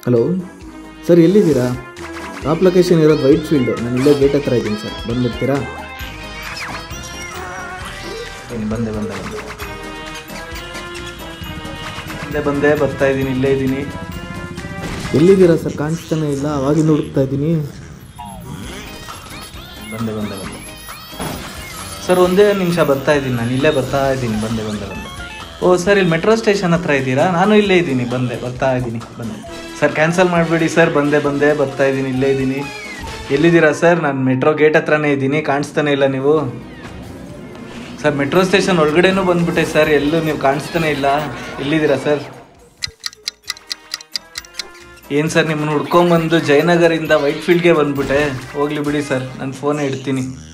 hello sir ಎಲ್ಲಿದ್ದೀರಾ top location ಇರೋದು Whitefield ನಾನು ಇಲ್ಲೇ ಗೇಟ್ ಹತ್ರ ಇದ್ದೀನಿ ಸರ್ ಬಂದ್ಬಿಡ್ತೀರಾ ಬನ್ನಿ ಬಂದೆ ಬಂದೆ ಬಂದೆ ಇಲ್ಲೇ ಬಂದೆ ಬರ್ತಾ ಇದ್ದೀನಿ ಇಲ್ಲೇ ಇದ್ದೀನಿ ಎಲ್ಲಿದ್ದೀರಾ ಸರ್ ಕಾಣಿಸ್ತಾನೆ ಇಲ್ಲ ಅವಾಗಿಂದ ಹುಡುಕ್ತಾ ಇದ್ದೀನಿ ಬಂದೆ ಬಂದೆ ಬಂದೆ ಸರ್ ಒಂದೇ ನಿಮಿಷ ಬರ್ತಾ ಇದ್ದೀನಿ ನಾನು ಇಲ್ಲೇ ಬರ್ತಾ ಇದ್ದೀನಿ ಬಂದೆ ಬಂದೆ ಬಂದೆ ಓ ಸರ್ ಇಲ್ಲಿ ಮೆಟ್ರೋ ಸ್ಟೇಷನ್ ಹತ್ರ ಇದ್ದೀರಾ ನಾನು ಇಲ್ಲೇ ಇದ್ದೀನಿ ಬಂದೆ ಬರ್ತಾ ಇದ್ದೀನಿ ಬಂದೆ ಸರ್ ಕ್ಯಾನ್ಸಲ್ ಮಾಡಿಬಿಡಿ ಸರ್ ಬಂದೆ ಬಂದೆ ಬರ್ತಾ ಇದ್ದೀನಿ ಇಲ್ಲೇ ಇದ್ದೀನಿ ಎಲ್ಲಿದ್ದೀರಾ ಸರ್ ನಾನು ಮೆಟ್ರೋ ಗೇಟ್ ಹತ್ರನೇ ಇದ್ದೀನಿ ಕಾಣಿಸ್ತಾನೆ ಇಲ್ಲ ನೀವು ಸರ್ ಮೆಟ್ರೋ ಸ್ಟೇಷನ್ ಒಳಗಡೆನೂ ಬಂದ್ಬಿಟ್ಟೆ ಸರ್ ಎಲ್ಲೂ ನೀವು ಕಾಣಿಸ್ತಾನೆ ಇಲ್ಲ ಎಲ್ಲಿದ್ದೀರಾ ಸರ್ ಏನು ಸರ್ ನಿಮ್ಮನ್ನು ಹುಡ್ಕೊಂಬಂದು ಜಯನಗರಿಂದ ವೈಟ್ ಫೀಲ್ಡ್ಗೆ ಬಂದ್ಬಿಟ್ಟೆ ಹೋಗ್ಲಿ ಬಿಡಿ ಸರ್ ನಾನು ಫೋನೇ ಇಡ್ತೀನಿ